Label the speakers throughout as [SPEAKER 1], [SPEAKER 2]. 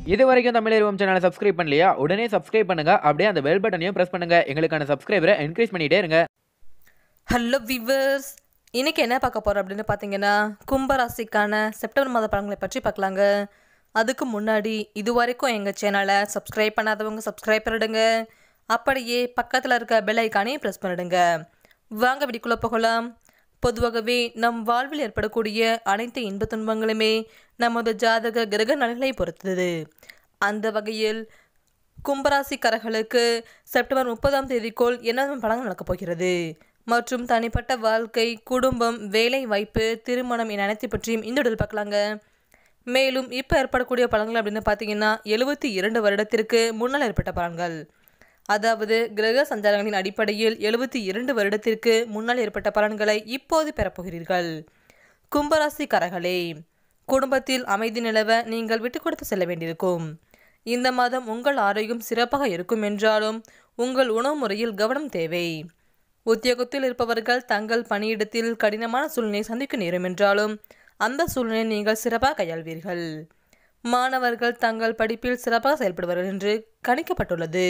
[SPEAKER 1] இது வரைக்கும் தமிழ் சேனலை சப்ஸ்கிரைப் பண்ணலையா உடனே சப்ஸ்கிரைப் பண்ணுங்க அப்படியே அந்த பெல் பட்டனையும் பிரஸ் பண்ணுங்க எங்களுக்கான சப்ஸ்கிரைபரை என்கரேஜ் பண்ணிட்டே இருங்க
[SPEAKER 2] ஹலோ விவர்ஸ் இன்னைக்கு என்ன பார்க்க போகிறோம் அப்படின்னு பார்த்தீங்கன்னா கும்பராசிக்கான செப்டம்பர் மாத படங்களை பற்றி பார்க்கலாங்க அதுக்கு முன்னாடி இது வரைக்கும் எங்கள் சேனலை சப்ஸ்கிரைப் பண்ணாதவங்க சப்ஸ்கிரைப் பண்ணிடுங்க அப்படியே பக்கத்தில் இருக்க பெல் ஐக்கானையும் ப்ரெஸ் பண்ணிடுங்க வாங்க வெடிக்குள்ளே போகலாம் பொதுவாகவே நம் வாழ்வில் ஏற்படக்கூடிய அனைத்து இன்ப துன்பங்களுமே நமது ஜாதக கிரக நலன்களை பொறுத்தது அந்த வகையில் கும்பராசிக்காரர்களுக்கு செப்டம்பர் முப்பதாம் தேதிக்குள் என்ன பலன்கள் நடக்கப் போகிறது மற்றும் தனிப்பட்ட வாழ்க்கை குடும்பம் வேலை வாய்ப்பு திருமணம் என அனைத்து பற்றியும் இந்த உடல் பார்க்கலாங்க மேலும் இப்போ ஏற்படக்கூடிய பலன்கள் அப்படின்னு பார்த்தீங்கன்னா எழுபத்தி இரண்டு வருடத்திற்கு முன்னால் ஏற்பட்ட பலன்கள் அதாவது கிரக சஞ்சாரங்களின் அடிப்படையில் எழுபத்தி இரண்டு வருடத்திற்கு முன்னால் ஏற்பட்ட பலன்களை இப்போது பெறப்போகிறீர்கள் கும்பராசிக்காரர்களே குடும்பத்தில் அமைதி நிலவ நீங்கள் விட்டு கொடுத்து செல்ல வேண்டியிருக்கும் இந்த மாதம் உங்கள் ஆரோக்கியம் சிறப்பாக இருக்கும் என்றாலும் உங்கள் உணவு முறையில் கவனம் தேவை உத்தியோகத்தில் இருப்பவர்கள் தங்கள் பணியிடத்தில் கடினமான சூழ்நிலை சந்திக்க நேரும் என்றாலும் அந்த சூழ்நிலையை நீங்கள் சிறப்பாக கையாள்வீர்கள் மாணவர்கள் தங்கள் படிப்பில் சிறப்பாக செயல்படுவார்கள் என்று கணிக்கப்பட்டுள்ளது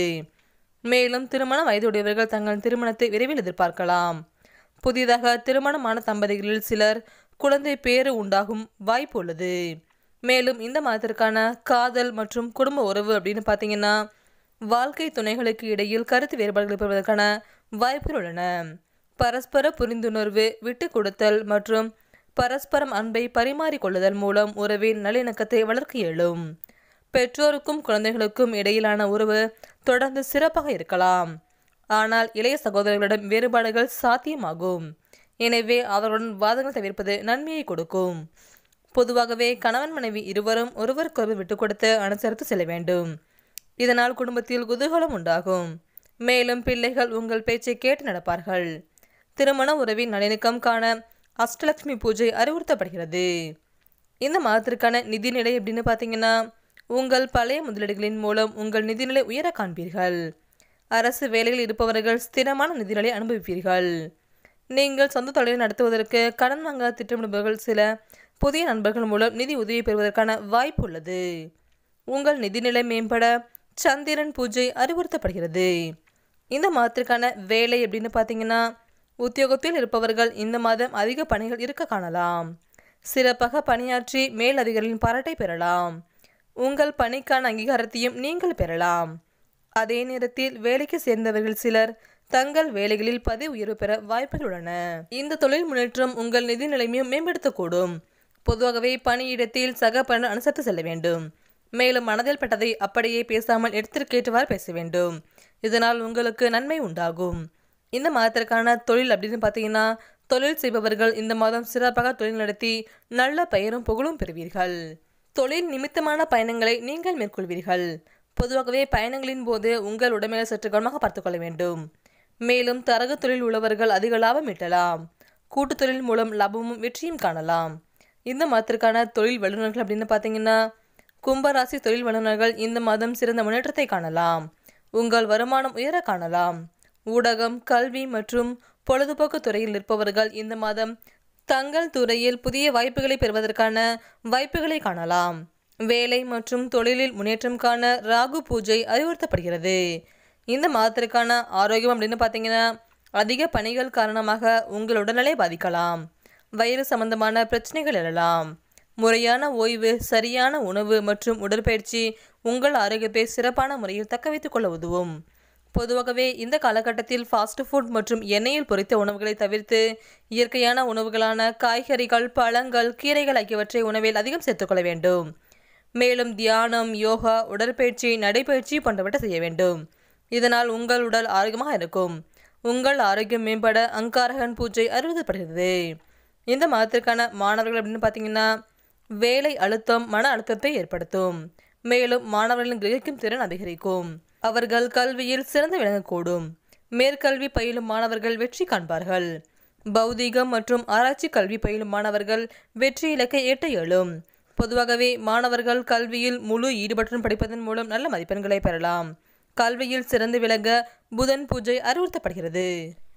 [SPEAKER 2] மேலும் திருமண வயதுடையவர்கள் தங்கள் திருமணத்தை விரைவில் எதிர்பார்க்கலாம் புதிதாக திருமணமான தம்பதிகளில் சிலர் குழந்தை பேறு உண்டாகும் வாய்ப்பு உள்ளது மேலும் இந்த மாதத்திற்கான காதல் மற்றும் குடும்ப உறவு அப்படின்னு பார்த்தீங்கன்னா வாழ்க்கை துணைகளுக்கு இடையில் கருத்து வேறுபாடுகள் ஏற்படுவதற்கான வாய்ப்புகள் உள்ளன பரஸ்பர புரிந்துணர்வு விட்டு கொடுத்தல் மற்றும் பரஸ்பரம் அன்பை பரிமாறிக்கொள்ளுதல் மூலம் உறவின் நல்லிணக்கத்தை வளர்க்க இயலும் பெற்றோருக்கும் குழந்தைகளுக்கும் இடையிலான உறவு தொடர்ந்து சிறப்பாக இருக்கலாம் ஆனால் இளைய சகோதரர்களிடம் வேறுபாடுகள் சாத்தியமாகும் எனவே அவர்களுடன் வாதங்கள் தவிர்ப்பது நன்மையை கொடுக்கும் பொதுவாகவே கணவன் மனைவி இருவரும் ஒருவருக்கொருவர் விட்டு கொடுத்து அனுசரித்து செல்ல வேண்டும் இதனால் குடும்பத்தில் குதூகலம் உண்டாகும் மேலும் பிள்ளைகள் உங்கள் பேச்சை கேட்டு நடப்பார்கள் திருமண உறவின் நல்லிணக்கம் காண அஷ்டலட்சுமி பூஜை அறிவுறுத்தப்படுகிறது இந்த மாதத்திற்கான நிதிநிலை எப்படின்னு பார்த்தீங்கன்னா உங்கள் பழைய முதலீடுகளின் மூலம் உங்கள் நிதிநிலை உயர காண்பீர்கள் அரசு வேலையில் இருப்பவர்கள் ஸ்திரமான நிதிநிலை அனுபவிப்பீர்கள் நீங்கள் சொந்த தொழிலை நடத்துவதற்கு கடன் வாங்க திட்டமிடுபவர்கள் சில புதிய நண்பர்கள் மூலம் நிதி உதவி பெறுவதற்கான வாய்ப்பு உள்ளது உங்கள் நிதிநிலை மேம்பட சந்திரன் பூஜை அறிவுறுத்தப்படுகிறது இந்த மாதத்திற்கான வேலை எப்படின்னு பார்த்தீங்கன்னா உத்தியோகத்தில் இருப்பவர்கள் இந்த மாதம் அதிக பணிகள் இருக்க காணலாம் சிறப்பாக பணியாற்றி மேல் அதிகாரிகளின் பாராட்டை பெறலாம் உங்கள் பணிக்கான அங்கீகாரத்தையும் நீங்கள் பெறலாம் அதே நேரத்தில் வேலைக்கு சேர்ந்தவர்கள் சிலர் தங்கள் வேலைகளில் பதவி உயர்வு பெற வாய்ப்புகள் உள்ளன இந்த தொழில் முன்னேற்றம் உங்கள் நிதி நிலைமையும் மேம்படுத்தக்கூடும் பொதுவாகவே பணியிடத்தில் சக பணி அனுசரித்து செல்ல வேண்டும் மேலும் மனதில் பட்டதை அப்படியே பேசாமல் எடுத்திருக்கேற்றவாறு பேச வேண்டும் இதனால் உங்களுக்கு நன்மை உண்டாகும் இந்த மாதத்திற்கான தொழில் அப்படின்னு பார்த்தீங்கன்னா தொழில் செய்பவர்கள் இந்த மாதம் சிறப்பாக தொழில் நடத்தி நல்ல பெயரும் புகழும் பெறுவீர்கள் தொழில் நிமித்தமான பயணங்களை நீங்கள் மேற்கொள்வீர்கள் பொதுவாகவே பயணங்களின் போது உங்கள் உடமையை சற்று கவனமாக பார்த்துக்கொள்ள வேண்டும் மேலும் தரகு தொழில் உள்ளவர்கள் அதிக லாபம் ஈட்டலாம் கூட்டு தொழில் மூலம் லாபமும் வெற்றியும் காணலாம் இந்த மாதத்திற்கான தொழில் வல்லுநர்கள் அப்படின்னு பார்த்தீங்கன்னா கும்பராசி தொழில் வல்லுநர்கள் இந்த மாதம் சிறந்த முன்னேற்றத்தை காணலாம் உங்கள் வருமானம் உயர காணலாம் ஊடகம் கல்வி மற்றும் பொழுதுபோக்கு துறையில் இருப்பவர்கள் இந்த மாதம் தங்கள் துறையில் புதிய வாய்ப்புகளை பெறுவதற்கான வாய்ப்புகளை காணலாம் வேலை மற்றும் தொழிலில் முன்னேற்றம் காண ராகு பூஜை அறிவுறுத்தப்படுகிறது இந்த மாதத்திற்கான ஆரோக்கியம் அப்படின்னு பார்த்தீங்கன்னா அதிக பணிகள் காரணமாக உங்கள் உடல்நிலை பாதிக்கலாம் வயிறு சம்பந்தமான பிரச்சனைகள் எழலாம் முறையான ஓய்வு சரியான உணவு மற்றும் உடற்பயிற்சி உங்கள் ஆரோக்கியத்தை சிறப்பான முறையில் தக்க வைத்துக் கொள்ள உதவும் பொதுவாகவே இந்த காலகட்டத்தில் ஃபாஸ்ட் ஃபுட் மற்றும் எண்ணெயில் பொரித்த உணவுகளை தவிர்த்து இயற்கையான உணவுகளான காய்கறிகள் பழங்கள் கீரைகள் ஆகியவற்றை உணவில் அதிகம் சேர்த்துக்கொள்ள வேண்டும் மேலும் தியானம் யோகா உடற்பயிற்சி நடைப்பயிற்சி போன்றவற்றை செய்ய வேண்டும் இதனால் உங்கள் உடல் ஆரோக்கியமாக இருக்கும் உங்கள் ஆரோக்கியம் மேம்பட அங்காரகன் பூஜை அறிவுறுத்தப்படுகிறது இந்த மாதத்திற்கான மாணவர்கள் அப்படின்னு பார்த்தீங்கன்னா வேலை அழுத்தம் மன அழுத்தத்தை ஏற்படுத்தும் மேலும் மாணவர்களின் கிரகிக்கும் திறன் அதிகரிக்கும் அவர்கள் கல்வியில் சிறந்து விளங்கக்கூடும் மேற்கல்வி பயிலும் மாணவர்கள் வெற்றி காண்பார்கள் பௌதீகம் மற்றும் ஆராய்ச்சி கல்வி பயிலும் மாணவர்கள் வெற்றி இலக்கை எட்ட இயலும் பொதுவாகவே மாணவர்கள் கல்வியில் முழு ஈடுபாட்டுடன் படிப்பதன் மூலம் நல்ல மதிப்பெண்களை பெறலாம் கல்வியில் சிறந்து விளங்க புதன் பூஜை அறிவுறுத்தப்படுகிறது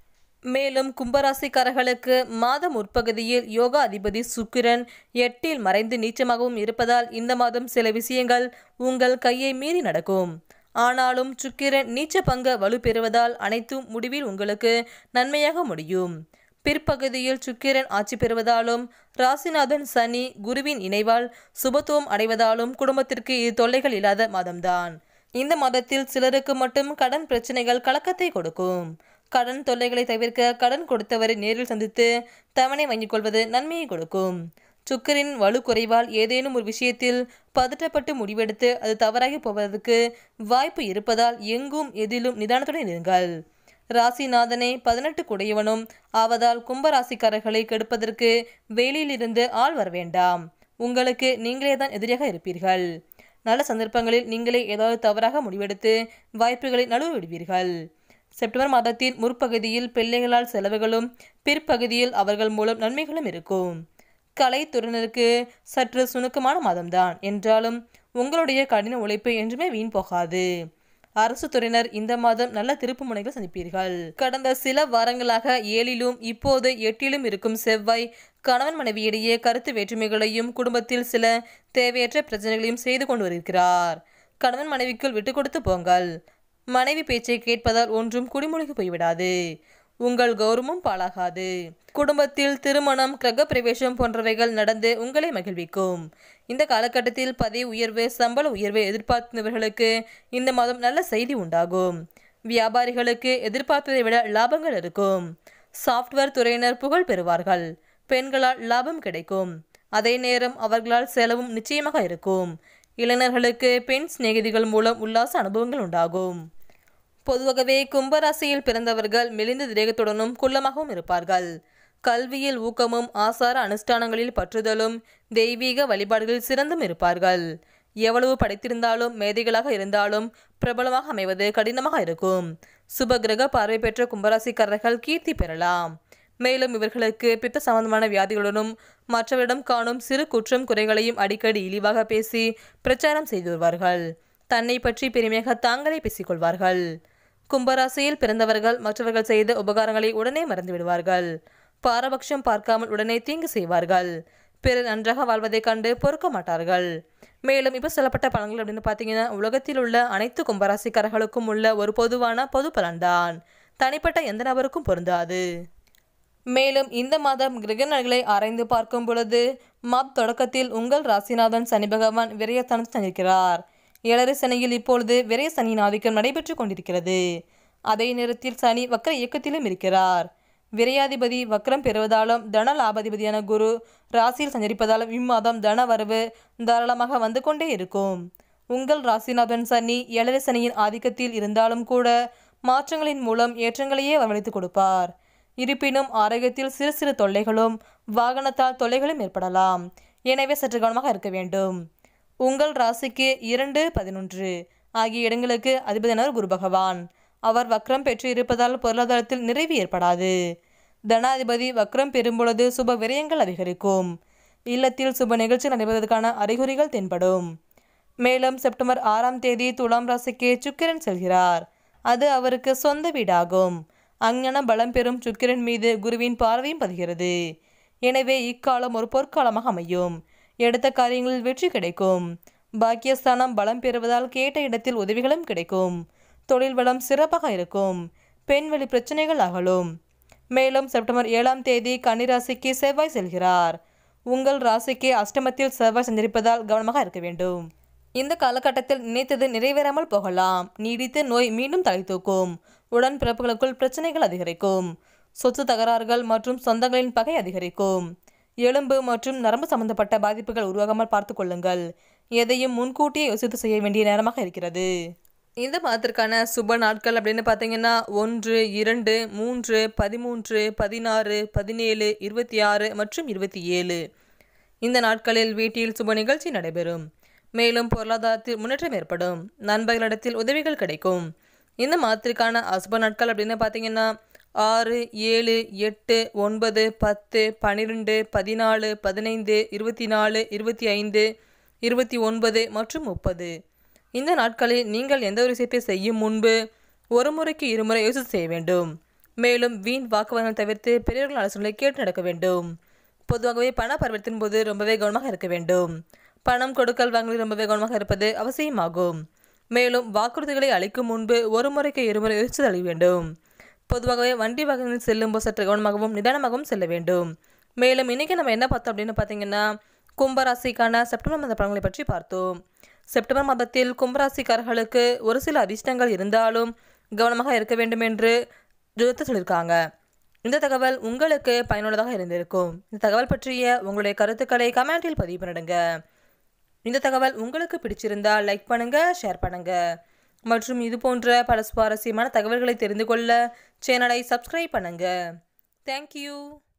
[SPEAKER 2] மேலும் கும்பராசிக்காரர்களுக்கு மாத முற்பகுதியில் யோகா அதிபதி சுக்கிரன் எட்டில் மறைந்து நீச்சமாகவும் இருப்பதால் இந்த மாதம் சில விஷயங்கள் உங்கள் கையை மீறி நடக்கும் ஆனாலும் சுக்கிரன் நீச்ச பங்க வலுப்பெறுவதால் அனைத்தும் முடிவில் உங்களுக்கு நன்மையாக முடியும் பிற்பகுதியில் சுக்கிரன் ஆட்சி பெறுவதாலும் ராசிநாதன் சனி குருவின் இணைவால் சுபத்துவம் அடைவதாலும் குடும்பத்திற்கு இது தொல்லைகள் இல்லாத மாதம்தான் இந்த மாதத்தில் சிலருக்கு மட்டும் கடன் பிரச்சனைகள் கலக்கத்தை கொடுக்கும் கடன் தொல்லைகளை தவிர்க்க கடன் கொடுத்தவரை நேரில் சந்தித்து தவணை வாங்கிக் கொள்வது நன்மையை கொடுக்கும் சுக்கரின் வலு குறைவால் ஏதேனும் ஒரு விஷயத்தில் பதட்டப்பட்டு முடிவெடுத்து அது தவறாகி போவதற்கு வாய்ப்பு இருப்பதால் எங்கும் எதிலும் நிதானத்துடன் இருங்கள் ராசிநாதனை பதினெட்டு குடையவனும் ஆவதால் கும்பராசிக்காரர்களை கெடுப்பதற்கு வெளியிலிருந்து ஆள் வர வேண்டாம் உங்களுக்கு நீங்களே தான் எதிரியாக இருப்பீர்கள் நல்ல சந்தர்ப்பங்களில் நீங்களே ஏதாவது தவறாக முடிவெடுத்து வாய்ப்புகளை நழுவ விடுவீர்கள் செப்டம்பர் மாதத்தின் முற்பகுதியில் பிள்ளைகளால் செலவுகளும் பிற்பகுதியில் அவர்கள் மூலம் நன்மைகளும் இருக்கும் கலைத்துறையினருக்கு சற்று சுணுக்கமான மாதம்தான் என்றாலும் உங்களுடைய கடின உழைப்பு என்றுமே வீண் போகாது அரசு துறையினர் இந்த மாதம் நல்ல திருப்பு முனைகளை சந்திப்பீர்கள் கடந்த சில வாரங்களாக ஏழிலும் இப்போது எட்டிலும் இருக்கும் செவ்வாய் கணவன் மனைவியிடையே கருத்து வேற்றுமைகளையும் குடும்பத்தில் சில தேவையற்ற பிரச்சனைகளையும் செய்து கொண்டு வருகிறார் கணவன் மனைவிக்குள் விட்டு கொடுத்து போங்கள் மனைவி பேச்சை கேட்பதால் ஒன்றும் குடிமொழிக்கு போய்விடாது உங்கள் கௌரவமும் பாழாகாது குடும்பத்தில் திருமணம் கிரக பிரவேசம் போன்றவைகள் நடந்து உங்களை மகிழ்விக்கும் இந்த காலகட்டத்தில் பதவி உயர்வு சம்பள உயர்வை எதிர்பார்த்தவர்களுக்கு இந்த மாதம் நல்ல செய்தி உண்டாகும் வியாபாரிகளுக்கு எதிர்பார்த்ததை விட லாபங்கள் இருக்கும் சாஃப்ட்வேர் துறையினர் புகழ் பெறுவார்கள் பெண்களால் லாபம் கிடைக்கும் அதே நேரம் அவர்களால் செலவும் நிச்சயமாக இருக்கும் இளைஞர்களுக்கு பெண் சிநேகிதிகள் மூலம் உல்லாச அனுபவங்கள் உண்டாகும் பொதுவாகவே கும்பராசியில் பிறந்தவர்கள் மெலிந்த திரேகத்துடனும் குள்ளமாகவும் இருப்பார்கள் கல்வியில் ஊக்கமும் ஆசார அனுஷ்டானங்களில் பற்றுதலும் தெய்வீக வழிபாடுகளில் சிறந்தும் இருப்பார்கள் எவ்வளவு படித்திருந்தாலும் மேதைகளாக இருந்தாலும் பிரபலமாக அமைவது கடினமாக இருக்கும் சுப கிரக பார்வை பெற்ற கும்பராசிக்காரர்கள் கீர்த்தி பெறலாம் மேலும் இவர்களுக்கு பித்த சம்பந்தமான வியாதிகளுடனும் மற்றவரிடம் காணும் சிறு குற்றம் குறைகளையும் அடிக்கடி இழிவாக பேசி பிரச்சாரம் செய்து வருவார்கள் தன்னை பற்றி பெருமையாக தாங்களே பேசிக்கொள்வார்கள் கும்பராசியில் பிறந்தவர்கள் மற்றவர்கள் செய்த உபகாரங்களை உடனே மறந்து விடுவார்கள் பாரபட்சம் பார்க்காமல் உடனே தீங்கு செய்வார்கள் பிறர் நன்றாக வாழ்வதைக் கண்டு பொறுக்க மாட்டார்கள் மேலும் இப்போ சொல்லப்பட்ட பலன்கள் அப்படின்னு பார்த்தீங்கன்னா உலகத்தில் உள்ள அனைத்து கும்பராசிக்காரர்களுக்கும் உள்ள ஒரு பொதுவான பொது பலன்தான் தனிப்பட்ட எந்த நபருக்கும் பொருந்தாது மேலும் இந்த மாதம் கிரகணங்களை ஆராய்ந்து பார்க்கும் பொழுது மாப் தொடக்கத்தில் உங்கள் ராசிநாதன் சனி பகவான் விரயஸ்தானத்தில் இருக்கிறார் ஏழரை சனியில் இப்பொழுது விரய சனியின் ஆதிக்கம் நடைபெற்று கொண்டிருக்கிறது அதே நேரத்தில் சனி வக்கர இயக்கத்திலும் இருக்கிறார் விரையாதிபதி வக்ரம் பெறுவதாலும் தன லாபாதிபதியான குரு ராசியில் சஞ்சரிப்பதாலும் இம்மாதம் தன வரவு தாராளமாக வந்து கொண்டே இருக்கும் உங்கள் ராசிநாதன் சனி ஏழரை சனியின் ஆதிக்கத்தில் இருந்தாலும் கூட மாற்றங்களின் மூலம் ஏற்றங்களையே வரவழைத்து கொடுப்பார் இருப்பினும் ஆரோக்கியத்தில் சிறு சிறு தொல்லைகளும் வாகனத்தால் தொல்லைகளும் ஏற்படலாம் எனவே சற்று கவனமாக இருக்க வேண்டும் உங்கள் ராசிக்கு இரண்டு பதினொன்று ஆகிய இடங்களுக்கு அதிபதியானவர் குரு பகவான் அவர் வக்ரம் பெற்று இருப்பதால் பொருளாதாரத்தில் நிறைவு ஏற்படாது தனாதிபதி வக்ரம் பெறும்பொழுது சுப விரயங்கள் அதிகரிக்கும் இல்லத்தில் சுப நிகழ்ச்சி நடைபெறுவதற்கான அறிகுறிகள் தென்படும் மேலும் செப்டம்பர் ஆறாம் தேதி துலாம் ராசிக்கு சுக்கிரன் செல்கிறார் அது அவருக்கு சொந்த வீடாகும் அஞ்ஞான பலம் பெறும் சுக்கிரன் மீது குருவின் பார்வையும் பதிகிறது எனவே இக்காலம் ஒரு பொற்காலமாக அமையும் எடுத்த காரியங்களில் வெற்றி கிடைக்கும் பாக்கியஸ்தானம் பலம் பெறுவதால் கேட்ட இடத்தில் உதவிகளும் கிடைக்கும் தொழில் வளம் சிறப்பாக இருக்கும் பெண்வெளி பிரச்சனைகள் அகலும் மேலும் செப்டம்பர் ஏழாம் தேதி கன்னிராசிக்கு செவ்வாய் செல்கிறார் உங்கள் ராசிக்கு அஷ்டமத்தில் செவ்வாய் சஞ்சரிப்பதால் கவனமாக இருக்க வேண்டும் இந்த காலகட்டத்தில் நினைத்தது நிறைவேறாமல் போகலாம் நீடித்த நோய் மீண்டும் தலை தூக்கும் உடன் பிறப்புகளுக்குள் பிரச்சனைகள் அதிகரிக்கும் சொத்து தகராறுகள் மற்றும் சொந்தங்களின் பகை அதிகரிக்கும் எலும்பு மற்றும் நரம்பு சம்பந்தப்பட்ட பாதிப்புகள் உருவாகாமல் பார்த்து கொள்ளுங்கள் எதையும் முன்கூட்டியே யோசித்து செய்ய வேண்டிய நேரமாக இருக்கிறது இந்த மாதத்திற்கான சுப நாட்கள் அப்படின்னு பார்த்தீங்கன்னா ஒன்று இரண்டு மூன்று பதிமூன்று பதினாறு பதினேழு இருபத்தி ஆறு மற்றும் இருபத்தி ஏழு இந்த நாட்களில் வீட்டில் சுப நிகழ்ச்சி நடைபெறும் மேலும் பொருளாதாரத்தில் முன்னேற்றம் ஏற்படும் நண்பர்களிடத்தில் உதவிகள் கிடைக்கும் இந்த மாதத்திற்கான அசுப நாட்கள் அப்படின்னு பார்த்தீங்கன்னா ஆறு ஏழு எட்டு ஒன்பது பத்து பன்னிரெண்டு பதினாலு பதினைந்து இருபத்தி நாலு இருபத்தி ஐந்து இருபத்தி ஒன்பது மற்றும் முப்பது இந்த நாட்களில் நீங்கள் எந்த ஒரு விஷயத்தை செய்யும் முன்பு ஒரு முறைக்கு இருமுறை யோசித்து செய்ய வேண்டும் மேலும் வீண் வாக்குவாதங்கள் தவிர்த்து பெரியவர்கள் ஆலோசனைகளை கேட்டு நடக்க வேண்டும் பொதுவாகவே பண பரிவர்த்தனை போது ரொம்பவே கவனமாக இருக்க வேண்டும் பணம் கொடுக்கல் வாங்கலில் ரொம்பவே கவனமாக இருப்பது அவசியமாகும் மேலும் வாக்குறுதிகளை அளிக்கும் முன்பு ஒரு முறைக்கு இருமுறை யோசித்து தள்ள வேண்டும் பொதுவாகவே வண்டி வாகனங்களில் செல்லும்போது சற்று கவனமாகவும் நிதானமாகவும் செல்ல வேண்டும் மேலும் இன்னைக்கு நம்ம என்ன பார்த்தோம் அப்படின்னு பார்த்தீங்கன்னா கும்பராசிக்கான செப்டம்பர் மாத பலன்களை பற்றி பார்த்தோம் செப்டம்பர் மாதத்தில் கும்பராசிக்காரர்களுக்கு ஒரு சில அதிர்ஷ்டங்கள் இருந்தாலும் கவனமாக இருக்க வேண்டும் என்று ஜோதிடர் சொல்லியிருக்காங்க இந்த தகவல் உங்களுக்கு பயனுள்ளதாக இருந்திருக்கும் இந்த தகவல் பற்றிய உங்களுடைய கருத்துக்களை கமெண்டில் பதிவு பண்ணிடுங்க இந்த தகவல் உங்களுக்கு பிடிச்சிருந்தா லைக் பண்ணுங்க ஷேர் பண்ணுங்க மற்றும் இது போன்ற பல சுவாரஸ்யமான தகவல்களை தெரிந்து கொள்ள சேனலை சப்ஸ்கிரைப் பண்ணுங்க தேங்க்யூ